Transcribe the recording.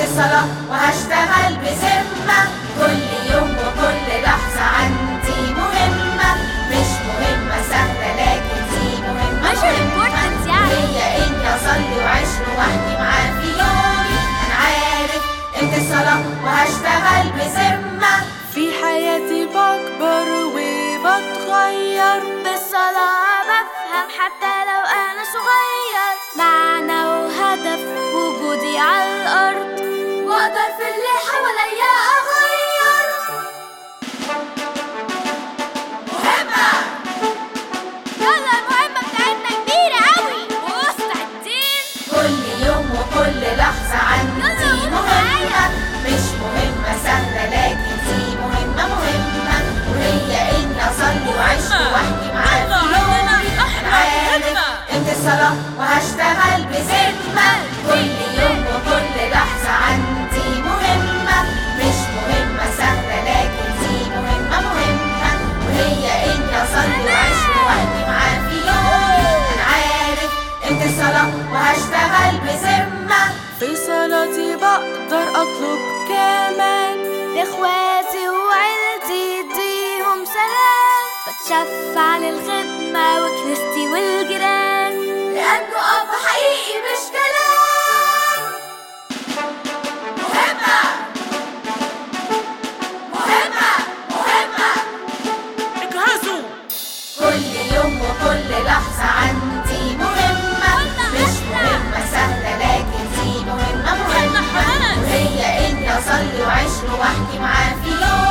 الصلاة وهشتغل بذمة كل يوم وكل لحظة عندي مهمة مش مهمة سهلة لكن دي مهمة مش مهمة important يعني. هي إني أصلي وأعيش لوحدي معاه في يومي أنا عارف قيمة الصلاة وهشتغل بذمة في حياتي بكبر وبتغير بالصلاة بفهم حتى لو أنا صغير معنى وهدف وجودي على الأرض وأقدر في اللي حواليا أغير مهمة يلا المهمة بتاعتنا كبيرة أوي ومستعدين كل يوم وكل لحظة عندي يلا مهمة مش مهمة سهلة لكن دي مهمة مهمة وهي إني أصلي وأعيش لوحدي معاه في يومي أنا عارف قيمة الصلاة وهشتغل بذمة كل يوم وكل لحظة عندي مهمة مش مهمة سهلة لكن دي مهمة مهمة وهي إني أصلي وأعيش لوحدي معاه في يومي أنا عارف قيمة الصلاة وهشتغل بذمة في صلاتي بقدر أطلب كمان لإخواتي وعيلتي يديهم سلام بتشفع للخدمة وكنيستي والجيران لأنه أب حقيقي مش كلام مهمة مهمة مهمة اجهزوا كل يوم وكل لحظة عندي مهمة مش مهمة سهلة لكن دي مهمة مهمة وهي إني أصلي وأعيش لوحدي معاه في يوم